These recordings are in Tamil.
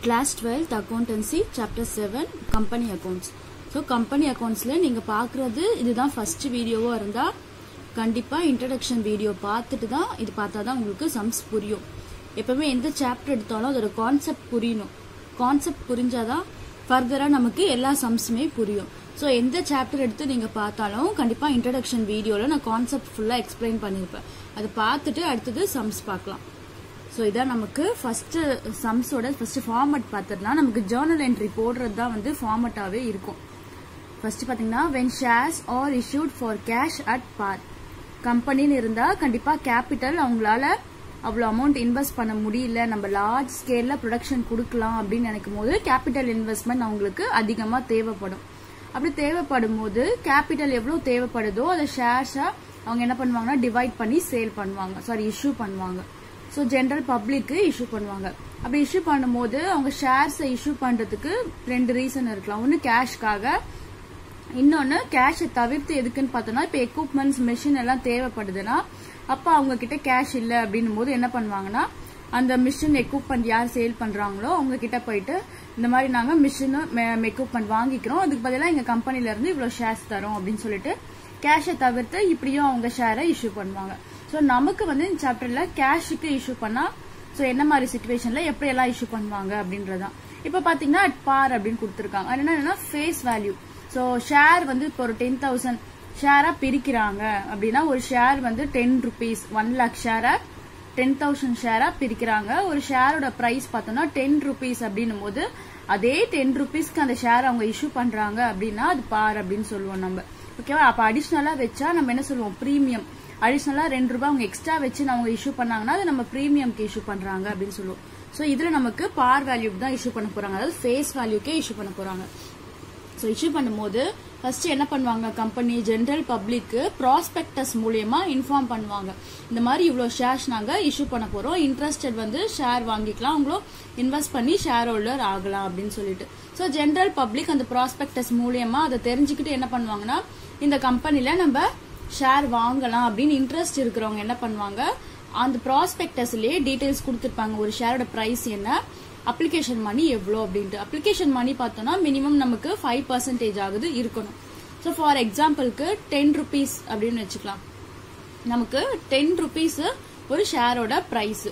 Class twelfth accountancy chapter seven company accounts so company அக்கௌண்ட்ஸில் நீங்கள் பார்க்குறது இதுதான் ஃபர்ஸ்ட் வீடியோவாக இருந்தால் கண்டிப்பாக இன்ட்ரடக்ஷன் வீடியோ பார்த்துட்டு தான் இது பார்த்தா தான் உங்களுக்கு சம்ஸ் புரியும் எப்பவுமே எந்த சாப்டர் எடுத்தாலும் அதோட கான்செப்ட் புரியணும் கான்செப்ட் புரிஞ்சாதான் ஃபர்தராக நமக்கு எல்லா சம்ஸுமே புரியும் ஸோ எந்த சாப்டர் எடுத்து நீங்கள் பார்த்தாலும் கண்டிப்பாக இன்ட்ரடக்ஷன் வீடியோவில் நான் கான்செப்ட் ஃபுல்லாக எக்ஸ்பிளைன் பண்ணியிருப்பேன் அதை பார்த்துட்டு அடுத்தது சம்ஸ் பார்க்கலாம் ஸோ இதான் நமக்கு ஃபர்ஸ்ட் சம்ஸோட ஃபர்ஸ்ட் ஃபார்மட் பார்த்துடலாம் நமக்கு ஜேர்னல் என்ட்ரி போடுறது தான் வந்து ஃபார்மட்டாகவே இருக்கும் ஃபர்ஸ்ட் பார்த்தீங்கன்னா when shares are issued for cash at par கம்பெனின்னு இருந்தால் கண்டிப்பாக கேபிட்டல் அவங்களால அவ்வளோ அமௌண்ட் இன்வெஸ்ட் பண்ண முடியல நம்ம லார்ஜ் ஸ்கேலில் ப்ரொடக்ஷன் கொடுக்கலாம் அப்படின்னு நினைக்கும் போது கேபிட்டல் இன்வெஸ்ட்மெண்ட் அவங்களுக்கு அதிகமாக தேவைப்படும் அப்படி தேவைப்படும் போது கேபிட்டல் எவ்வளோ தேவைப்படுதோ அதை ஷேர்ஸாக அவங்க என்ன பண்ணுவாங்கன்னா டிவைட் பண்ணி சேல் பண்ணுவாங்க சாரி இஷ்யூ பண்ணுவாங்க ஸோ ஜென்ரல் பப்ளிக்கு இஷ்யூ பண்ணுவாங்க அப்படி இஷ்யூ பண்ணும்போது அவங்க ஷேர்ஸை இஷ்யூ பண்ணுறதுக்கு ரெண்டு ரீசன் இருக்கலாம் ஒன்று கேஷ்க்காக இன்னொன்று கேஷை தவிர்த்து எதுக்குன்னு பார்த்தோம்னா இப்போ எக்யூப்மெண்ட்ஸ் மிஷின் எல்லாம் தேவைப்படுதுன்னா அப்போ அவங்க கிட்ட கேஷ் இல்லை அப்படின்னும் போது என்ன பண்ணுவாங்கன்னா அந்த மிஷின் எக்யூப்மெண்ட் யார் சேல் பண்றாங்களோ அவங்க கிட்ட போயிட்டு இந்த மாதிரி நாங்கள் மிஷினும் எக்யூப்மெண்ட் வாங்கிக்கிறோம் அதுக்கு பதிலாக எங்கள் கம்பெனில இருந்து இவ்வளோ ஷேர்ஸ் தரோம் அப்படின்னு சொல்லிட்டு கேஷை தவிர்த்து இப்படியும் அவங்க ஷேரை இஷ்யூ பண்ணுவாங்க ஸோ நமக்கு வந்து இந்த சாப்டர்ல கேஷுக்கு இஷ்யூ பண்ணா ஸோ என்ன மாதிரி சுச்சுவேஷன்ல எப்படி எல்லாம் இஷ்யூ பண்ணுவாங்க அப்படின்றதான் இப்போ பாத்தீங்கன்னா அட் பார் அப்படின்னு கொடுத்துருக்காங்க அது என்னன்னா ஃபேஸ் வேல்யூ ஸோ ஷேர் வந்து இப்போ ஒரு டென் தௌசண்ட் ஷேரா பிரிக்கிறாங்க அப்படின்னா ஒரு ஷேர் வந்து டென் ருபீஸ் ஒன் லேக் ஷேரை டென் தௌசண்ட் ஷேரா பிரிக்கிறாங்க ஒரு ஷேரோட பிரைஸ் பார்த்தோம்னா டென் ருபீஸ் அப்படின்னும் போது அதே டென் ருபீஸ்க்கு அந்த ஷேர் அவங்க இஷ்யூ பண்றாங்க அப்படின்னா அது பார் அப்படின்னு சொல்லுவோம் நம்ம ஓகேவா அப்ப அடிஷ்னலா வச்சா நம்ம என்ன சொல்லுவோம் ப்ரீமியம் அடிஷ்னலா ரெண்டு ரூபாய் அவங்க எக்ஸ்ட்ரா வச்சு அவங்க இஷ்யூ பண்ணாங்கன்னா அது நம்ம ப்ரீமியம்க்கு இஷ்யூ பண்றாங்க அப்படின்னு சொல்லுவோம் ஸோ இதுல நமக்கு பார் வேல்யூக்கு தான் இஷ்யூ பண்ண போறாங்க அதாவது ஃபேஸ் வேல்யூக்கே இஷ்யூ பண்ண போறாங்க ஸோ இஷ்யூ பண்ணும்போது ஃபர்ஸ்ட் என்ன பண்ணுவாங்க கம்பெனி ஜென்ரல் பப்ளிக்கு ப்ராஸ்பெக்டஸ் மூலியமா இன்ஃபார்ம் பண்ணுவாங்க இந்த மாதிரி இவ்வளோ ஷேர்ஸ் நாங்கள் இஷ்யூ பண்ண போறோம் இன்ட்ரெஸ்டட் வந்து ஷேர் வாங்கிக்கலாம் அவங்களும் இன்வெஸ்ட் பண்ணி ஷேர் ஹோல்டர் ஆகலாம் அப்படின்னு சொல்லிட்டு ஸோ ஜென்ரல் பப்ளிக் அந்த ப்ராஸ்பெக்டஸ் மூலியமா அதை தெரிஞ்சுக்கிட்டு என்ன பண்ணுவாங்கன்னா இந்த கம்பெனில நம்ம ஷேர் வாங்கலாம் அப்படின்னு இன்ட்ரெஸ்ட் இருக்கிறவங்க என்ன பண்ணுவாங்க அந்த ப்ராஸ்பெக்டஸ்லயே டீடைல்ஸ் கொடுத்துருப்பாங்க ஒரு ஷேரோட பிரைஸ் என்ன அப்ளிகேஷன் மணி எவ்வளோ அப்படின்ட்டு அப்ளிகேஷன் மணி பார்த்தோம்னா மினிமம் நமக்கு ஃபைவ் பர்சன்டேஜ் ஆகுது இருக்கணும் ஸோ ஃபார் எக்ஸாம்பிளுக்கு டென் ருபீஸ் அப்படின்னு வச்சுக்கலாம் நமக்கு டென் ருபீஸ் ஒரு ஷேரோட ப்ரைஸ்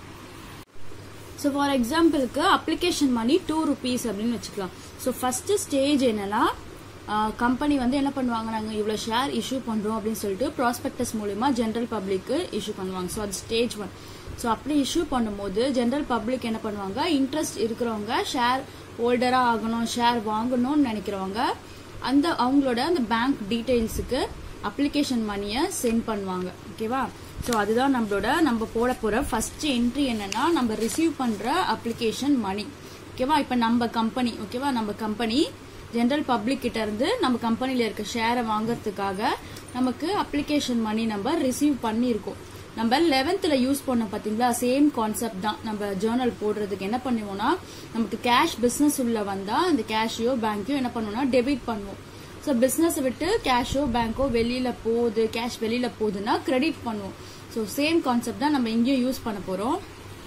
ஸோ ஃபார் எக்ஸாம்பிளுக்கு அப்ளிகேஷன் மணி டூ ருபீஸ் அப்படின்னு வச்சுக்கலாம் ஸோ ஃபர்ஸ்ட் ஸ்டேஜ் என்னன்னா கம்பெனி வந்து என்ன பண்ணுவாங்க நாங்கள் இவ்வளோ ஷேர் இஷ்யூ பண்ணுறோம் அப்படின்னு சொல்லிட்டு ப்ராஸ்பெக்டஸ் மூலியமா ஜென்ரல் பப்ளிக்கு இஷ்யூ பண்ணுவாங்க ஸோ அது ஸ்டேஜ் ஒன் ஸோ அப்படி இஷ்யூ பண்ணும்போது ஜென்ரல் பப்ளிக் என்ன பண்ணுவாங்க இன்ட்ரெஸ்ட் இருக்கிறவங்க ஷேர் ஹோல்டராக ஆகணும் ஷேர் வாங்கணும்னு நினைக்கிறவங்க அந்த அவங்களோட அந்த பேங்க் டீட்டெயில்ஸுக்கு அப்ளிகேஷன் மணியை சென்ட் பண்ணுவாங்க ஓகேவா ஸோ அதுதான் நம்மளோட நம்ம போட போகிற ஃபர்ஸ்ட் என்ட்ரி என்னன்னா நம்ம ரிசீவ் பண்ணுற அப்ளிகேஷன் மணி ஓகேவா இப்போ நம்ம கம்பெனி ஓகேவா நம்ம கம்பெனி ஜென்ரல் பப்ளிக் கிட்ட இருந்து நம்ம கம்பெனில இருக்க ஷேரை வாங்குறதுக்காக நமக்கு அப்ளிகேஷன் மணி நம்ம ரிசீவ் பண்ணியிருக்கோம் நம்ம லெவன்த்ல யூஸ் பண்ண பாத்தீங்களா சேம் கான்செப்ட் தான் நம்ம ஜேர்னல் போடுறதுக்கு என்ன பண்ணுவோம்னா நமக்கு கேஷ் பிசினஸ் உள்ள வந்தா அந்த கேஷையோ பேங்கையோ என்ன பண்ணுவோம்னா டெபிட் பண்ணுவோம் ஸோ பிசினஸ் விட்டு கேஷோ பேங்கோ வெளியில போகுது கேஷ் வெளியில போகுதுன்னா கிரெடிட் பண்ணுவோம் ஸோ சேம் கான்செப்ட் தான் நம்ம இங்கேயும் யூஸ் பண்ண போறோம்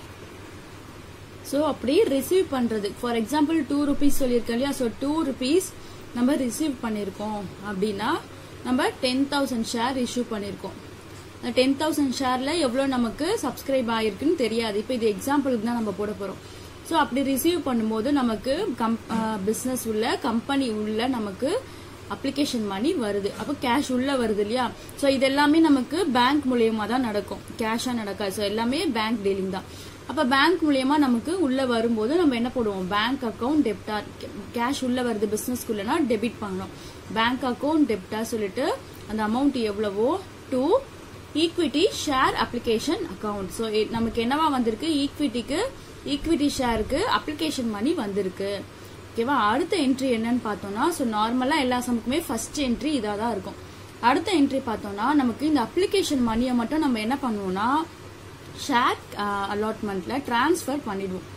ஸோ அப்படி ரிசீவ் பண்றது ஃபார் எக்ஸாம்பிள் டூ ருபீஸ் சொல்லியிருக்கேன் இல்லையா ஸோ டூ ருபீஸ் நம்ம ரிசீவ் பண்ணியிருக்கோம் அப்படின்னா நம்ம டென் தௌசண்ட் ஷேர் இஷ்யூ பண்ணியிருக்கோம் அந்த டென் தௌசண்ட் ஷேர்ல எவ்வளோ நமக்கு சப்ஸ்கிரைப் ஆயிருக்குன்னு தெரியாது இப்போ இது எக்ஸாம்பிளுக்கு தான் நம்ம போட போறோம் ஸோ அப்படி ரிசீவ் பண்ணும்போது நமக்கு கம் பிஸ்னஸ் உள்ள கம்பெனி உள்ள நமக்கு அப்ளிகேஷன் மணி வருது அப்போ கேஷ் உள்ள வருது இல்லையா ஸோ இது எல்லாமே நமக்கு பேங்க் மூலியமா தான் நடக்கும் கேஷா நடக்காது ஸோ எல்லாமே பேங்க் டீலிங் தான் அப்ப பேங்க் மூலியமா நமக்கு உள்ள வரும்போது நம்ம என்ன போடுவோம் பேங்க் அக்கௌண்ட் டெப்டார் கேஷ் உள்ள வருது பிசினஸ்க்குள்ளனா டெபிட் பண்ணணும் பேங்க் அக்கௌண்ட் டெப்டார் சொல்லிட்டு அந்த அமௌண்ட் எவ்வளவோ to equity share application account so நமக்கு என்னவா வந்திருக்கு ஈக்விட்டிக்கு ஈக்விட்டி ஷேருக்கு அப்ளிகேஷன் மணி வந்திருக்கு ஓகேவா அடுத்த என்ட்ரி என்னன்னு பார்த்தோம்னா ஸோ நார்மலாக எல்லா சமுக்குமே ஃபர்ஸ்ட் என்ட்ரி இதாக தான் இருக்கும் அடுத்த என்ட்ரி பார்த்தோம்னா நமக்கு இந்த அப்ளிகேஷன் மணியை மட்டும் நம்ம என்ன பண்ணுவோம்னா ஷேர் அலாட்மெண்ட்ல டிரான்ஸ்ஃபர் பண்ணிடுவோம்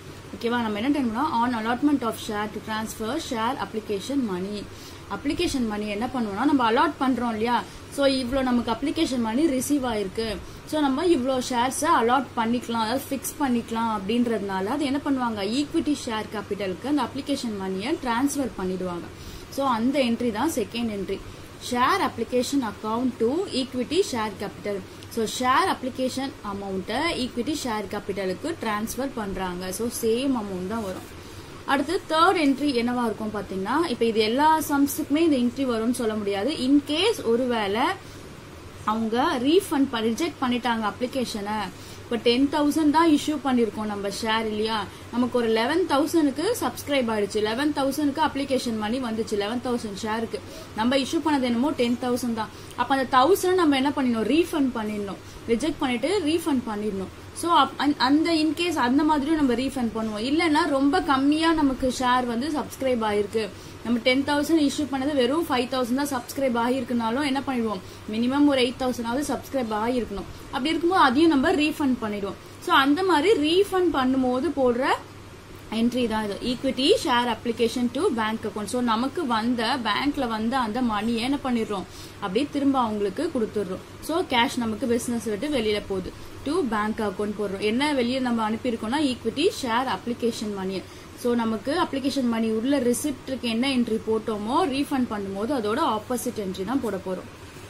ஓகேவா நம்ம என்ன time on allotment of share to transfer share application money application money என்ன பண்ணுவோம்னா நம்ம அலாட் பண்றோம் இல்லையா ஸோ இவ்வளோ நமக்கு அப்ளிகேஷன் மணி ரிசீவ் ஆயிருக்கு ஸோ நம்ம இவ்வளோ ஷேர்ஸை அலாட் பண்ணிக்கலாம் அதாவது ஃபிக்ஸ் பண்ணிக்கலாம் அப்படின்றதுனால அது என்ன பண்ணுவாங்க ஈக்விட்டி ஷேர் கேபிட்டலுக்கு அந்த அப்ளிகேஷன் மணியை டிரான்ஸ்ஃபர் பண்ணிடுவாங்க ஸோ அந்த என்ட்ரி தான் second entry share application account to equity share capital so share application அமௌண்ட்டை ஈக்விட்டி ஷேர் கேபிட்டலுக்கு டிரான்ஸ்ஃபர் பண்ணுறாங்க ஸோ சேம் அமௌண்ட் தான் வரும் அடுத்து தேர்ட் என்ட்ரி என்னவா இருக்கும் பாத்தீங்கன்னா இப்போ இது எல்லா சம்ஸுக்குமே இந்த என்ட்ரி வரும்னு சொல்ல முடியாது இன்கேஸ் ஒருவேளை அவங்க ரீஃபண்ட் ரிஜெக்ட் பண்ணிட்டாங்க அப்ளிகேஷனை இப்போ டென் தௌசண்ட் தான் இஷ்யூ பண்ணிருக்கோம் நம்ம ஷேர் இல்லையா நமக்கு ஒரு லெவன் தௌசண்ட்க்கு சப்ஸ்கிரைப் ஆயிடுச்சு லெவன் தௌசண்ட்க்கு அப்ளிகேஷன் மணி வந்துச்சு லெவன் தௌசண்ட் ஷேருக்கு நம்ம இஷ்யூ பண்ணது என்னமோ டென் தௌசண்ட் தான் அப்ப அந்த தௌசண்ட் நம்ம என்ன பண்ணிடணும் ரீஃபண்ட் பண்ணிடணும் ரிஜெக்ட் பண்ணிட்டு ரீஃபண்ட் பண்ணிடணும் ஸோ அந்த இன்கேஸ் அந்த மாதிரியும் நம்ம ரீஃபண்ட் பண்ணுவோம் இல்லைன்னா ரொம்ப கம்மியா நமக்கு ஷேர் வந்து சப்ஸ்கிரைப் ஆயிருக்கு நம்ம டென் தௌசண்ட் இஷ்யூ பண்ணது வெறும் ஃபைவ் தௌசண்ட் தான் சப்ஸ்கிரைப் ஆகிருக்குனாலும் என்ன பண்ணிடுவோம் மினிமம் ஒரு எயிட் தௌசண்டாவது சப்ஸ்கிரைப் ஆகிருக்கணும் அப்படி இருக்கும்போது அதையும் நம்ம ரீஃபண்ட் பண்ணிடுவோம் ஸோ அந்த மாதிரி ரீஃபண்ட் பண்ணும்போது போடுற என்ட்ரி தான் இது equity share application to bank account so நமக்கு வந்த பேங்க்ல வந்த அந்த மணியை என்ன பண்ணிடுறோம் அப்படியே திரும்ப அவங்களுக்கு கொடுத்துடுறோம் ஸோ கேஷ் நமக்கு பிசினஸ் விட்டு வெளியில போகுது டு பேங்க் அக்கௌண்ட் போடுறோம் என்ன வெளியே நம்ம அனுப்பியிருக்கோம்னா ஈக்விட்டி ஷேர் அப்ளிகேஷன் மணியை ஸோ நமக்கு அப்ளிகேஷன் மணி உள்ள ரிசிப்ட்க்கு என்ன என்ட்ரி போட்டோமோ ரீஃபண்ட் பண்ணும்போது அதோட ஆப்போசிட் என்ட்ரி தான் போட போறோம்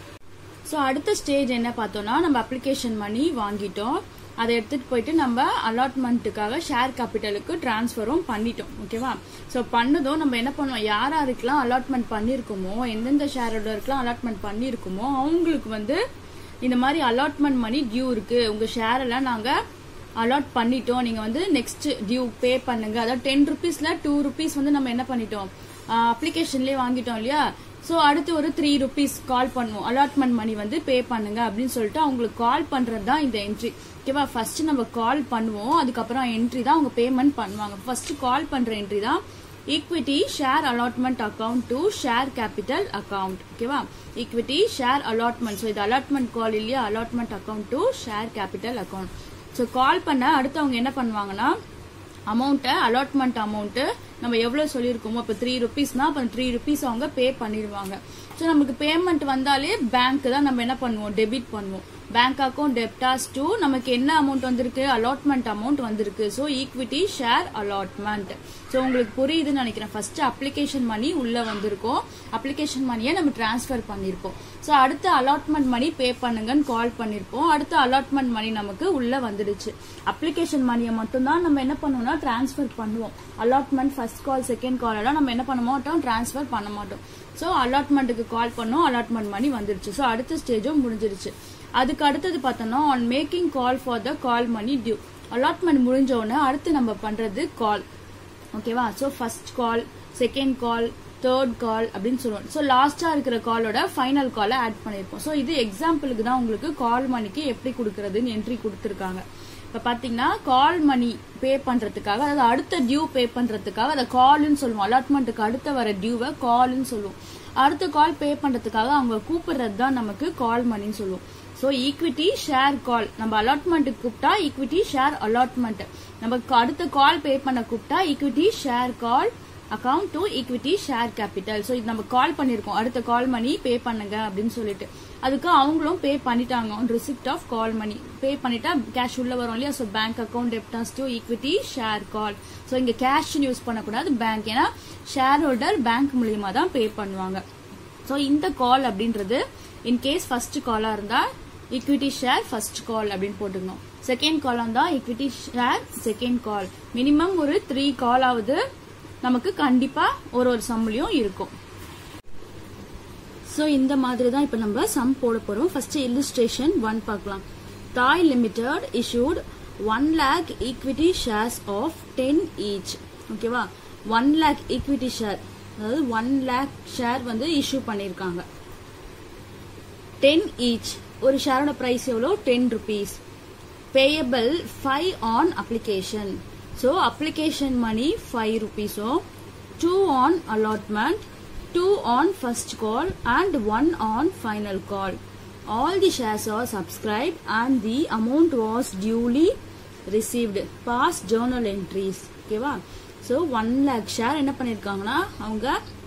ஸோ அடுத்த ஸ்டேஜ் என்ன பார்த்தோம்னா நம்ம அப்ளிகேஷன் மணி வாங்கிட்டோம் அதை எடுத்துட்டு போயிட்டு நம்ம அலாட்மெண்ட்டுக்காக ஷேர் கேபிட்டலுக்கு டிரான்ஸ்ஃபரும் பண்ணிட்டோம் ஓகேவா ஸோ பண்ணதும் நம்ம என்ன பண்ணுவோம் யார் யாருக்கெல்லாம் அலாட்மெண்ட் பண்ணியிருக்கோமோ எந்தெந்த ஷேர் ஹோல்டருக்குலாம் அலாட்மெண்ட் பண்ணியிருக்கோமோ அவங்களுக்கு வந்து இந்த மாதிரி அலாட்மெண்ட் மணி டியூ இருக்கு உங்க ஷேர் எல்லாம் நாங்க அலாட் பண்ணிட்டோம் நீங்க வந்து நெக்ஸ்ட் டியூ பே பண்ணுங்க அதாவது டென் ருபீஸ்ல டூ ருபீஸ் வந்து நம்ம என்ன பண்ணிட்டோம் அப்ளிகேஷன்லயே வாங்கிட்டோம் இல்லையா ஸோ அடுத்து ஒரு த்ரீ ருபீஸ் கால் பண்ணுவோம் அலாட்மெண்ட் மணி வந்து பே பண்ணுங்க அப்படின்னு சொல்லிட்டு அவங்களுக்கு கால் பண்றது தான் இந்த என்ட்ரி ஓகேவா ஃபர்ஸ்ட் நம்ம கால் பண்ணுவோம் அதுக்கப்புறம் என்ட்ரி தான் அவங்க பேமெண்ட் பண்ணுவாங்க ஃபர்ஸ்ட் கால் பண்ற என்ட்ரி தான் equity share allotment account to share capital account ஓகேவா ஈக்விட்டி ஷேர் அலாட்மெண்ட் ஸோ இது அலாட்மெண்ட் கால் இல்லையா allotment account to share capital account so call பண்ண அடுத்து அவங்க என்ன பண்ணுவாங்கன்னா அமௌண்ட்டை அலாட்மெண்ட் அமௌண்ட்டு நம்ம எவ்வளவு சொல்லியிருக்கோமோ இப்போ த்ரீ ருபீஸ்னா அப்போ த்ரீ ருபீஸ் அவங்க பே பண்ணிடுவாங்க ஸோ நமக்கு பேமெண்ட் வந்தாலே பேங்க் தான் நம்ம என்ன பண்ணுவோம் டெபிட் பண்ணுவோம் பேங்க் அக்கௌண்ட் டெப்டாஸ் டு நமக்கு என்ன அமௌண்ட் வந்திருக்கு அலாட்மெண்ட் அமௌண்ட் வந்திருக்கு so equity share allotment so உங்களுக்கு புரியுதுன்னு நினைக்கிறேன் ஃபர்ஸ்ட் அப்ளிகேஷன் மணி உள்ள வந்திருக்கோம் அப்ளிகேஷன் மணியை நம்ம டிரான்ஸ்ஃபர் பண்ணியிருப்போம் ஸோ அடுத்த அலாட்மெண்ட் மணி பே பண்ணுங்கன்னு கால் பண்ணியிருப்போம் அடுத்த அலாட்மெண்ட் மணி நமக்கு உள்ள வந்துடுச்சு அப்ளிகேஷன் மணியை மட்டும்தான் நம்ம என்ன பண்ணுவோம்னா டிரான்ஸ்ஃபர் பண்ணுவோம் allotment first call second call எல்லாம் நம்ம என்ன பண்ண மாட்டோம் டிரான்ஸ்ஃபர் பண்ண மாட்டோம் ஸோ அலாட்மெண்ட்டுக்கு கால் பண்ணோம் அலாட்மெண்ட் மணி வந்துருச்சு ஸோ அடுத்த ஸ்டேஜும் முடிஞ்சிருச்சு அதுக்கு அடுத்தது பார்த்தோம்னா on making call for the call money due allotment முடிஞ்ச உடனே அடுத்து நம்ம பண்றது கால் ஓகேவா so first call second call third call அப்படின்னு சொல்லுவோம் ஸோ லாஸ்டா இருக்கிற காலோட ஃபைனல் காலை ஆட் பண்ணியிருப்போம் ஸோ இது எக்ஸாம்பிளுக்கு தான் உங்களுக்கு கால் மணிக்கு எப்படி கொடுக்கறதுன்னு என்ட்ரி கொடுத்துருக்காங்க இப்போ பார்த்தீங்கன்னா கால் மணி பே பண்றதுக்காக அதாவது அடுத்த டியூ பே பண்றதுக்காக அதை கால்னு சொல்லுவோம் அலாட்மெண்ட்டுக்கு அடுத்த வர டியூவை கால்னு சொல்லுவோம் அடுத்த கால் பே பண்றதுக்காக அவங்க கூப்பிடுறது தான் நமக்கு கால் மணின்னு சொல்லுவோம் ஸோ ஈக்விட்டி ஷேர் கால் நம்ம அலாட்மெண்ட்டுக்கு கூப்பிட்டா ஈக்விட்டி ஷேர் அலாட்மெண்ட் நமக்கு அடுத்த கால் பே பண்ண கூப்பிட்டா equity share call account to equity share capital so இது நம்ம கால் பண்ணிருக்கோம் அடுத்த கால் மணி பே பண்ணுங்க அப்படின்னு சொல்லிட்டு அதுக்கு அவங்களும் பே பண்ணிட்டாங்க on receipt of call money pay பண்ணிட்டா கேஷ் உள்ள வரும் இல்லையா so bank account debtors to equity share call so இங்க கேஷ் யூஸ் பண்ணக்கூடாது பேங்க் ஏன்னா ஷேர் ஹோல்டர் பேங்க் மூலியமா தான் பே பண்ணுவாங்க ஸோ இந்த கால் அப்படின்றது இன்கேஸ் ஃபர்ஸ்ட் காலா இருந்தா ஈக்விட்டி ஷேர் ஃபர்ஸ்ட் கால் அப்படின்னு போட்டுக்கணும் செகண்ட் கால் வந்தா equity share second call minimum ஒரு த்ரீ கால் ஆகுது நமக்கு கண்டிப்பா ஒரு ஒரு சம்பளியும் இருக்கும் ஸோ இந்த மாதிரி தான் இப்போ நம்ம சம் போட போறோம் ஃபர்ஸ்ட் இல்லுஸ்ட்ரேஷன் ஒன் பார்க்கலாம் தாய் limited issued one lakh equity shares of ten each ஓகேவா ஒன் லேக் ஈக்விட்டி ஷேர் அதாவது ஒன் லேக் ஷேர் வந்து இஷ்யூ பண்ணியிருக்காங்க டென் ஈச் ஒரு ஷேரோட பிரைஸ் எவ்வளோ ten rupees payable five on application so application money five ருபீஸோ two on allotment two on first call and one on final call all the shares are subscribed and the amount was duly received pass journal entries ஓகேவா ஸோ ஒன் லேக் ஷேர் என்ன பண்ணியிருக்காங்கன்னா அவங்க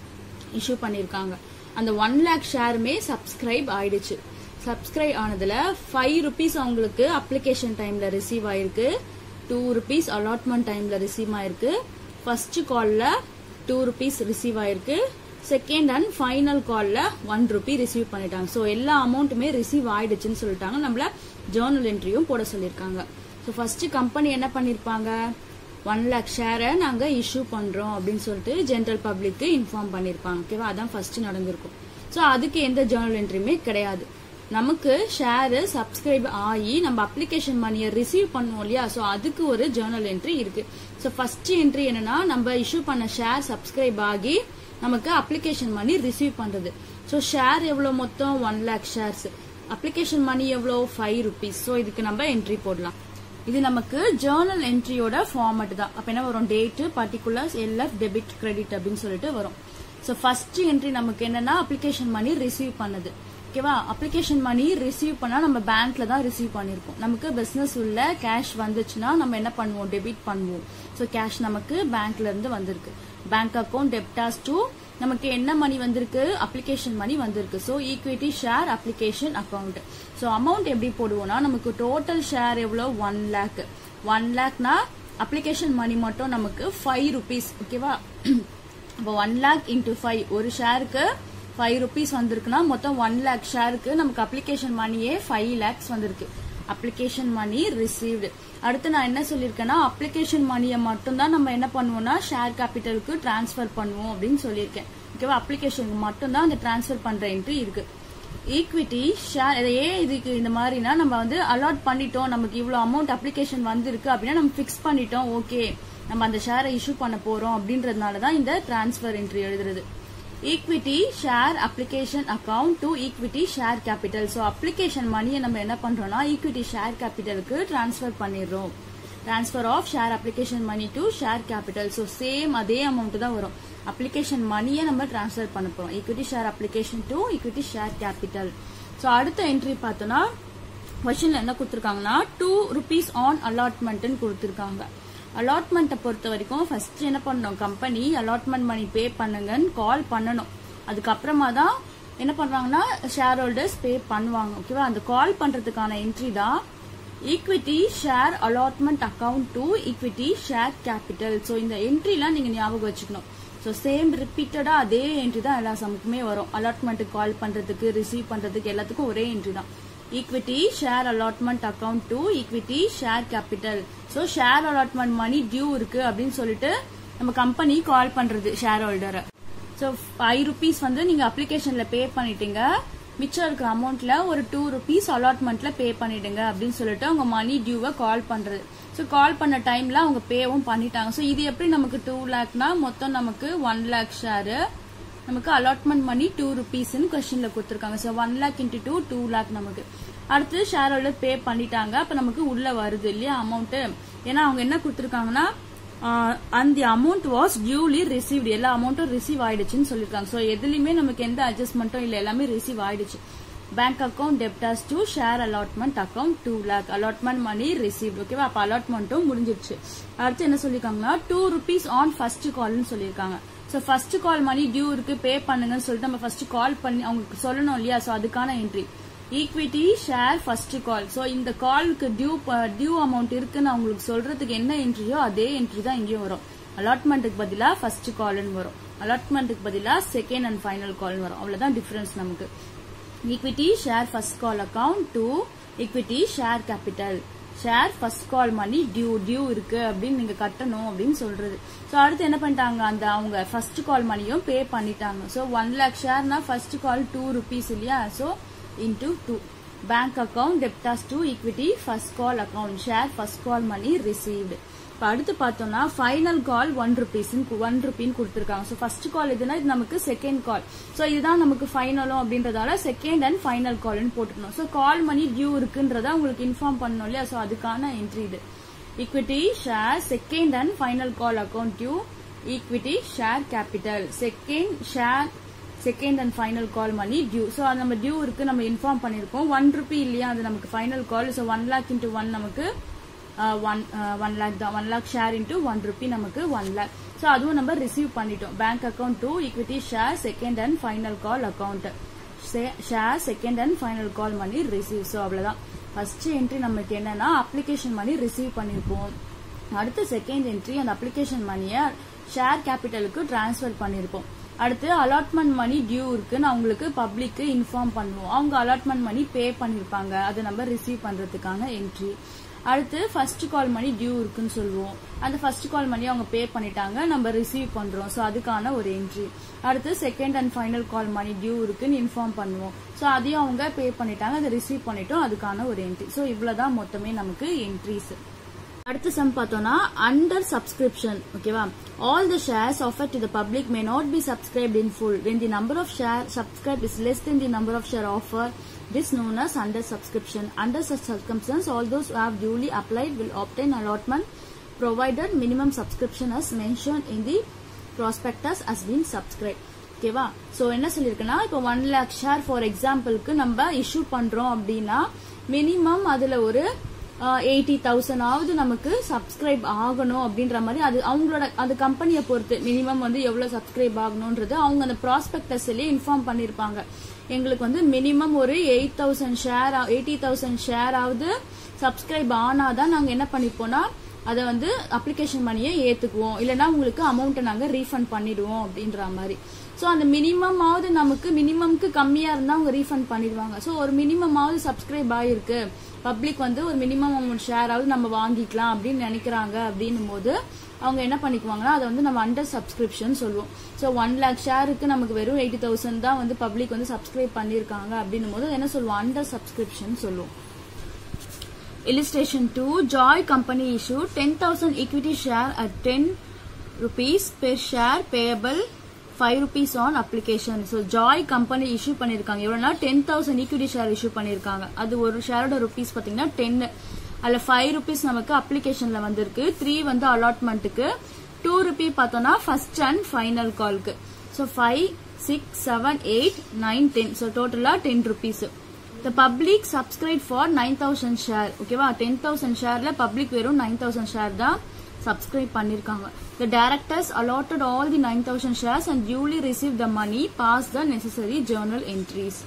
இஷ்யூ பண்ணியிருக்காங்க அந்த ஒன் லேக் ஷேருமே சப்ஸ்கிரைப் ஆயிடுச்சு சப்ஸ்கிரைப் ஆனதுல ஃபைவ் ருபீஸ் அவங்களுக்கு அப்ளிகேஷன் டைம்ல ரிசீவ் ஆயிருக்கு டூ ருபீஸ் அலாட்மெண்ட் டைம்ல ரிசீவ் ஆயிருக்கு ஃபர்ஸ்ட் கால்ல டூ ருபீஸ் ரிசீவ் ஆயிருக்கு செகண்ட் அண்ட் ஃபைனல் கால்ல ஒன் ருபி ரிசீவ் பண்ணிட்டாங்க ஸோ எல்லா அமௌண்ட்டுமே ரிசீவ் ஆயிடுச்சுன்னு சொல்லிட்டாங்க நம்மள ஜேர்னல் என்ட்ரியும் போட சொல்லியிருக்காங்க ஸோ ஃபர்ஸ்ட் கம்பெனி என்ன பண்ணிருப்பாங்க ஒன் லேக் ஷேரை நாங்க இஷ்யூ பண்றோம் அப்படின்னு சொல்லிட்டு ஜென்ரல் பப்ளிக்கு இன்ஃபார்ம் பண்ணிருப்பாங்க ஓகேவா அதான் ஃபர்ஸ்ட் நடந்திருக்கும் ஸோ அதுக்கு எந்த ஜேர்னல் என்ட்ரியுமே கிடையாது நமக்கு ஷேரு சப்ஸ்கிரைப் ஆகி நம்ம அப்ளிகேஷன் மணியை ரிசீவ் பண்ணுவோம் இல்லையா ஸோ அதுக்கு ஒரு ஜேர்னல் என்ட்ரி இருக்கு ஸோ ஃபர்ஸ்ட் என்ட்ரி என்னன்னா நம்ம இஷ்யூ பண்ண ஷேர் சப்ஸ்கிரைப் ஆகி நமக்கு அப்ளிகேஷன் மணி ரிசீவ் பண்றது ஸோ ஷேர் எவ்வளவு மொத்தம் one lakh shares application money எவ்வளோ ஃபைவ் ருபீஸ் ஸோ இதுக்கு நம்ம என்ட்ரி போடலாம் இது நமக்கு ஜேர்னல் என்ட்ரியோட ஃபார்மட் தான் அப்ப என்ன வரும் date particulars LF debit credit அப்படின்னு சொல்லிட்டு வரும் ஸோ ஃபர்ஸ்ட் என்ட்ரி நமக்கு என்னன்னா அப்ளிகேஷன் மணி ரிசீவ் பண்ணது ஓகேவா அப்ளிகேஷன் மணி ரிசீவ் பண்ணா நம்ம பேங்க்ல தான் ரிசீவ் பண்ணிருக்கோம் நமக்கு பிசினஸ் உள்ள கேஷ் வந்துச்சுன்னா நம்ம என்ன பண்ணுவோம் டெபிட் பண்ணுவோம் ஸோ கேஷ் நமக்கு பேங்க்ல இருந்து வந்திருக்கு பேங்க் அக்கௌண்ட் டெப்டாஸ் டு நமக்கு என்ன மணி வந்திருக்கு அப்ளிகேஷன் மணி வந்திருக்கு so equity share application account so amount எப்படி போடுவோம்னா நமக்கு டோட்டல் ஷேர் எவ்வளோ ஒன் லேக் ஒன் லேக்னா அப்ளிகேஷன் மணி மட்டும் நமக்கு ஃபைவ் ருபீஸ் ஓகேவா இப்போ ஒன் லேக் இன்டூ ஃபைவ் ஒரு ஷேருக்கு ஃபைவ் ருபீஸ் வந்திருக்குன்னா மொத்தம் ஒன் லேக் ஷேருக்கு நமக்கு அப்ளிகேஷன் மணியே ஃபைவ் லேக்ஸ் வந்திருக்கு அப்ளிகேஷன் மணி ரிசீவ்டு அடுத்து நான் என்ன சொல்லியிருக்கேன்னா அப்ளிகேஷன் மணியை மட்டும் தான் நம்ம என்ன பண்ணுவோம்னா ஷேர் கேபிட்டலுக்கு டிரான்ஸ்ஃபர் பண்ணுவோம் அப்படின்னு சொல்லியிருக்கேன் ஓகேவா அப்ளிகேஷனுக்கு மட்டும் தான் அந்த டிரான்ஸ்ஃபர் பண்ற என்ட்ரி இருக்கு ஈக்விட்டி ஷேர் ஏன் இதுக்கு இந்த மாதிரினா நம்ம வந்து அலாட் பண்ணிட்டோம் நமக்கு இவ்வளவு அமௌண்ட் அப்ளிகேஷன் வந்திருக்கு அப்படின்னா நம்ம ஃபிக்ஸ் பண்ணிட்டோம் ஓகே நம்ம அந்த ஷேரை இஷ்யூ பண்ண போறோம் அப்படின்றதுனால தான் இந்த டிரான்ஸ்ஃபர் என்ட்ரி எழுதுறது equity share application account to equity share capital so application மணியை நம்ம என்ன பண்றோம்னா ஈக்விட்டி ஷேர் கேபிட்டலுக்கு டிரான்ஸ்ஃபர் பண்ணிடுறோம் transfer of share application money to share capital so same அதே அமௌண்ட் தான் வரும் அப்ளிகேஷன் மணியை நம்ம டிரான்ஸ்ஃபர் பண்ண போறோம் equity share application to equity share capital so அடுத்த என்ட்ரி பார்த்தோம்னா கொஸ்டின்ல என்ன கொடுத்துருக்காங்கன்னா டூ ருபீஸ் ஆன் அலாட்மெண்ட்னு கொடுத்துருக்காங்க அலாட்மெண்ட்டை பொறுத்த வரைக்கும் ஃபர்ஸ்ட் என்ன பண்ணணும் கம்பெனி அலாட்மெண்ட் மணி பே பண்ணுங்கன்னு கால் பண்ணணும் அதுக்கப்புறமா தான் என்ன பண்றாங்கன்னா ஷேர் ஹோல்டர்ஸ் பே பண்ணுவாங்க ஓகேவா அந்த கால் பண்றதுக்கான என்ட்ரி தான் equity share allotment account to equity share capital so இந்த என்ட்ரிலாம் நீங்க ஞாபகம் வச்சுக்கணும் ஸோ சேம் ரிப்பீட்டடா அதே என்ட்ரி தான் எல்லா சமுக்குமே வரும் அலாட்மெண்ட்டுக்கு கால் பண்றதுக்கு ரிசீவ் பண்றதுக்கு எல்லாத்துக்கும் ஒரே என்ட்ரி தான் equity share allotment account to equity share capital so share allotment money due இருக்கு அப்படின்னு சொல்லிட்டு நம்ம கம்பெனி கால் பண்றது ஷேர் ஹோல்டரை ஸோ ஃபைவ் ருபீஸ் வந்து நீங்க அப்ளிகேஷன்ல பே பண்ணிட்டீங்க மிச்சம் இருக்கிற அமௌண்ட்ல ஒரு டூ ருபீஸ் அலாட்மெண்ட்ல பே பண்ணிடுங்க அப்படின்னு சொல்லிட்டு அவங்க மணி டியூவை கால் பண்றது ஸோ கால் பண்ண டைம்ல அவங்க பேவும் பண்ணிட்டாங்க ஸோ இது எப்படி நமக்கு டூ லேக்னா மொத்தம் நமக்கு ஒன் லேக் ஷேரு நமக்கு அலாட்மெண்ட் மணி டூ ருபீஸ்னு கொஸ்டின்ல கொடுத்துருக்காங்க so one lakh into two two lakh நமக்கு அடுத்து ஷேர் ஹோல்டர் பே பண்ணிட்டாங்க அப்ப நமக்கு உள்ள வருது இல்லையா அமௌண்ட் ஏன்னா அவங்க என்ன கொடுத்துருக்காங்கன்னா அந்த அமௌண்ட் வாஸ் டியூலி ரிசீவ்டு எல்லா அமௌண்ட்டும் ரிசீவ் ஆயிடுச்சுன்னு சொல்லிருக்காங்க ஸோ எதுலயுமே நமக்கு எந்த அட்ஜஸ்ட்மெண்ட்டும் இல்லை எல்லாமே ரிசீவ் ஆயிடுச்சு bank account debtors to share allotment account two lakh allotment money receive ஓகேவா அப்ப அலாட்மெண்ட்டும் முடிஞ்சிருச்சு அடுத்து என்ன சொல்லிருக்காங்கன்னா டூ ருபீஸ் ஆன் ஃபர்ஸ்ட் கால்னு சொல்லியிருக்காங்க so first call money due இருக்கு பே பண்ணுங்கன்னு சொல்லிட்டு நம்ம ஃபர்ஸ்ட் கால் பண்ணி அவங்களுக்கு சொல்லணும் இல்லையா ஸோ அதுக்கான entry equity share first call so இந்த காலுக்கு டியூ டியூ அமௌண்ட் இருக்குன்னு அவங்களுக்கு சொல்றதுக்கு என்ன என்ட்ரியோ அதே என்ட்ரி தான் இங்கேயும் வரும் அலாட்மெண்ட்டுக்கு பதிலா ஃபர்ஸ்ட் கால்னு வரும் அலாட்மெண்ட்டுக்கு பதிலா செகண்ட் அண்ட் ஃபைனல் கால் வரும் அவ்வளவுதான் டிஃபரன்ஸ் நமக்கு equity share first call account to equity share capital share first call money due due இருக்கு அப்படின்னு நீங்க கட்டணும் அப்படின்னு சொல்றது ஸோ அடுத்து என்ன பண்ணிட்டாங்க அந்த அவங்க ஃபர்ஸ்ட் கால் மணியும் பே பண்ணிட்டாங்க ஸோ ஒன் லேக் ஷேர்னா ஃபர்ஸ்ட் கால் டூ ருபீஸ் இல்லையா so into two bank account debtors to equity first call account share first call money received இப்போ அடுத்து பார்த்தோம்னா final call one rupees one ருபின்னு கொடுத்துருக்காங்க ஸோ ஃபர்ஸ்ட் கால் இதுனா இது நமக்கு செகண்ட் கால் ஸோ இதுதான் நமக்கு ஃபைனலும் அப்படின்றதால செகண்ட் அண்ட் ஃபைனல் கால்னு போட்டுக்கணும் ஸோ கால் மணி டியூ இருக்குன்றத உங்களுக்கு இன்ஃபார்ம் பண்ணணும் இல்லையா ஸோ அதுக்கான என்ட்ரி இது equity share second and final call account due equity share capital second share second and final call money due so அது நம்ம டியூ இருக்கு நம்ம இன்ஃபார்ம் பண்ணிருக்கோம் ஒன் ருபி இல்லையா அது நமக்கு final call so one lakh into one நமக்கு ஒன் ஒன் லேக் தான் one lakh share into one rupee நமக்கு ஒன் லேக் ஸோ அதுவும் நம்ம ரிசீவ் பண்ணிட்டோம் bank account to equity share second and final call account share second and final call money receive so அவ்வளோதான் ஃபர்ஸ்ட் என்ட்ரி நமக்கு என்னன்னா அப்ளிகேஷன் மணி ரிசீவ் பண்ணியிருப்போம் அடுத்து செகண்ட் என்ட்ரி அந்த அப்ளிகேஷன் மணியை ஷேர் கேபிட்டலுக்கு டிரான்ஸ்ஃபர் பண்ணியிருப்போம் அடுத்து அலாட்மெண்ட் மணி டியூ இருக்குன்னு அவங்களுக்கு பப்ளிக்கு இன்ஃபார்ம் பண்ணுவோம் அவங்க அலாட்மெண்ட் மணி பே பண்ணிருப்பாங்க அதை நம்ம ரிசீவ் பண்றதுக்கான என்ட்ரி அடுத்து ஃபர்ஸ்ட் கால் மணி டியூ இருக்குன்னு சொல்லுவோம் அந்த ஃபர்ஸ்ட் கால் மணி அவங்க பே பண்ணிட்டாங்க நம்ம ரிசீவ் பண்றோம் ஸோ அதுக்கான ஒரு என்ட்ரி அடுத்து second and final call money due இருக்குன்னு இன்ஃபார்ம் பண்ணுவோம் ஸோ அதையும் அவங்க பே பண்ணிட்டாங்க அதை ரிசீவ் பண்ணிட்டோம் அதுக்கான ஒரு என்ட்ரி ஸோ இவ்வளவுதான் மொத்தமே நமக்கு என்ட்ரிஸ் அடுத்த சம் பார்த்தோம்னா அண்டர் சப்ஸ்கிரிப்ஷன் ஓகேவா all the shares offer to the public may not be subscribed in full when the number of share subscribe is less than the number of share offer this known as under subscription under such circumstances all those who have duly applied will obtain allotment provided minimum subscription as mentioned in the prospectus has been subscribed ஓகேவா ஸோ என்ன சொல்லியிருக்குன்னா இப்போ ஒன் லேக் ஷேர் ஃபார் எக்ஸாம்பிளுக்கு நம்ம இஷ்யூ பண்றோம் அப்படின்னா மினிமம் அதுல ஒரு எயிட்டி தௌசண்ட் நமக்கு சப்ஸ்கிரைப் ஆகணும் அப்படின்ற மாதிரி அது அவங்களோட அந்த கம்பெனியை பொறுத்து மினிமம் வந்து எவ்வளவு சப்ஸ்கிரைப் ஆகணும்ன்றது அவங்க அந்த ப்ராஸ்பெக்டஸ்லயே இன்ஃபார்ம் பண்ணிருப்பாங்க எங்களுக்கு வந்து மினிமம் ஒரு eight thousand share eighty thousand share ஆகுது சப்ஸ்கிரைப் ஆனாதான் நாங்க என்ன பண்ணிப்போம்னா அதை வந்து அப்ளிகேஷன் மணியை ஏத்துக்குவோம் இல்லைன்னா உங்களுக்கு அமௌண்ட்டை நாங்க ரீஃபண்ட் பண்ணிடுவோம் அப்படின்ற மாதிரி ஸோ அந்த மினிமமாவது நமக்கு மினிமம்க்கு கம்மியா இருந்தா அவங்க ரீஃபண்ட் பண்ணிடுவாங்க ஸோ ஒரு மினிமமாவது சப்ஸ்கிரைப் ஆயிருக்கு பப்ளிக் வந்து ஒரு மினிமம் அமௌண்ட் ஷேராவது நம்ம வாங்கிக்கலாம் அப்படின்னு நினைக்கிறாங்க அப்படின்னும் போது அவங்க என்ன பண்ணிக்குவாங்கன்னா அதை வந்து நம்ம அண்டர் சப்ஸ்கிரிப்ஷன் சொல்லுவோம் ஸோ ஒன் லேக் ஷேருக்கு நமக்கு வெறும் எயிட்டி தௌசண்ட் தான் வந்து பப்ளிக் வந்து சப்ஸ்கிரைப் பண்ணியிருக்காங்க அப்படின்னும் போது என்ன சொல்லுவோம் அண்டர் சப்ஸ்கிரிப்ஷன் சொல்லுவோம் Illustration 2 Joy Company issued 10,000 equity share at 10 rupees per share payable 5 rupees on application. So Joy Company issue பண்ணிருக்காங்க எவ்வளவுனா 10,000 equity share issue பண்ணிருக்காங்க அது ஒரு ஷேரோட ருபீஸ் பாத்தீங்கன்னா 10 அதுல 5 rupees நமக்கு அப்ளிகேஷன்ல வந்திருக்கு 3 வந்து அலாட்மெண்ட்டுக்கு 2 rupee பார்த்தோம்னா ஃபர்ஸ்ட் அண்ட் ஃபைனல் கால்க்கு so five six seven eight nine ten so டோட்டலா ten rupees the public subscribed for 9000 share ஓகேவா 10000 ஷேர்ல பப்ளிக் வெறும் 9000 ஷேர் தான் subscribe பண்ணிருக்காங்க the directors allotted all the 9000 shares and duly received the money passed the necessary journal entries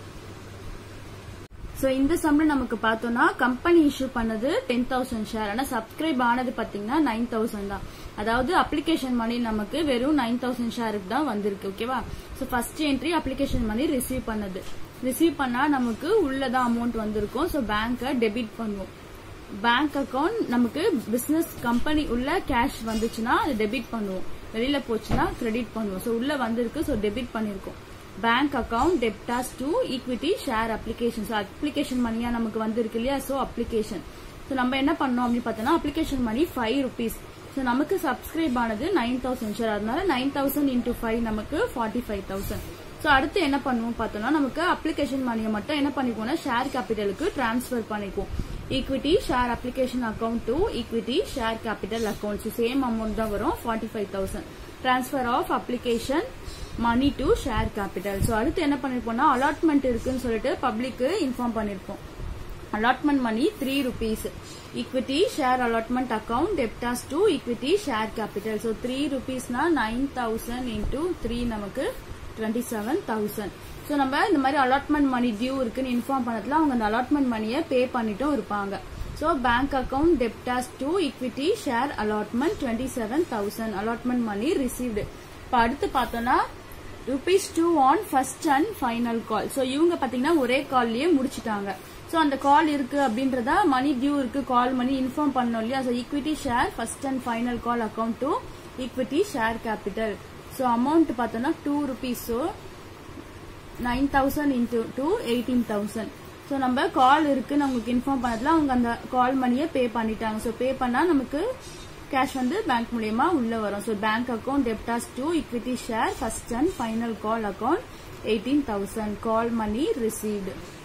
so இந்த சம்ல நமக்கு பார்த்தோம்னா கம்பெனி இஷ்யூ பண்ணது டென் தௌசண்ட் ஷேர் ஆனால் சப்ஸ்கிரைப் ஆனது பார்த்தீங்கன்னா நைன் தௌசண்ட் தான் அதாவது அப்ளிகேஷன் மணி நமக்கு வெறும் நைன் தௌசண்ட் ஷேருக்கு தான் வந்திருக்கு ஓகேவா so first entry application money receive பண்ணது ரிசீவ் பண்ணா நமக்கு உள்ளதான் அமௌண்ட் வந்திருக்கும் ஸோ பேங்கை டெபிட் பண்ணுவோம் பேங்க் அக்கவுண்ட் நமக்கு பிசினஸ் கம்பெனி உள்ள கேஷ் வந்துச்சுன்னா அது டெபிட் பண்ணுவோம் வெளியில போச்சுன்னா கிரெடிட் பண்ணுவோம் ஸோ உள்ள வந்திருக்கு ஸோ டெபிட் பண்ணிருக்கோம் bank account debtors to equity share application so application மணியா நமக்கு வந்திருக்கு இல்லையா ஸோ அப்ளிகேஷன் ஸோ நம்ம என்ன பண்ணோம் அப்படின்னு பார்த்தோம்னா application money five rupees so நமக்கு சப்ஸ்கிரைப் ஆனது நைன் தௌசண்ட் ஷேர் அதனால நைன் தௌசண்ட் இன்டூ ஃபைவ் நமக்கு ஃபார்ட்டி ஃபைவ் தௌசண்ட் ஸோ அடுத்து என்ன பண்ணுவோம் பார்த்தோம்னா நமக்கு அப்ளிகேஷன் மணியை மட்டும் என்ன பண்ணிக்குவோம்னா ஷேர் கேபிட்டலுக்கு டிரான்ஸ்ஃபர் பண்ணிக்குவோம் equity share application account to equity share capital account same amount தான் வரும் forty five thousand transfer of application money to share capital so அடுத்து என்ன பண்ணிருப்போம்னா அலாட்மெண்ட் இருக்குன்னு சொல்லிட்டு பப்ளிக்கு இன்ஃபார்ம் பண்ணிருப்போம் allotment money three rupees equity share allotment account debtors to equity share capital so three ருபீஸ்னா நைன் தௌசண்ட் இன்டூ த்ரீ நமக்கு டுவெண்ட்டி செவன் தௌசண்ட் ஸோ நம்ம இந்த மாதிரி அலாட்மெண்ட் மணி டியூ இருக்குன்னு இன்ஃபார்ம் பண்ணதுல அவங்க அந்த அலாட்மெண்ட் மணியை பே பண்ணிட்டும் இருப்பாங்க so bank account debtors to equity share allotment twenty seven thousand allotment money received இப்போ அடுத்து பார்த்தோம்னா rupees two on first and final call so இவங்க பார்த்தீங்கன்னா ஒரே கால்லயே முடிச்சிட்டாங்க ஸோ அந்த கால் இருக்கு அப்படின்றத மணி டியூ இருக்கு கால் மணி இன்ஃபார்ம் பண்ணோம் இல்லையா so equity share first and final call account to equity share capital so amount பார்த்தோம்னா two rupees so nine thousand into two eighteen thousand so நம்ம கால் இருக்குன்னு அவங்களுக்கு இன்ஃபார்ம் பண்ணதுல அவங்க அந்த கால் மணியை பே பண்ணிட்டாங்க ஸோ பே பண்ணா நமக்கு கேஷ் வந்து பேங்க் மூலியமா உள்ள வரும் so bank account debtors to equity share first and final call account eighteen thousand call money received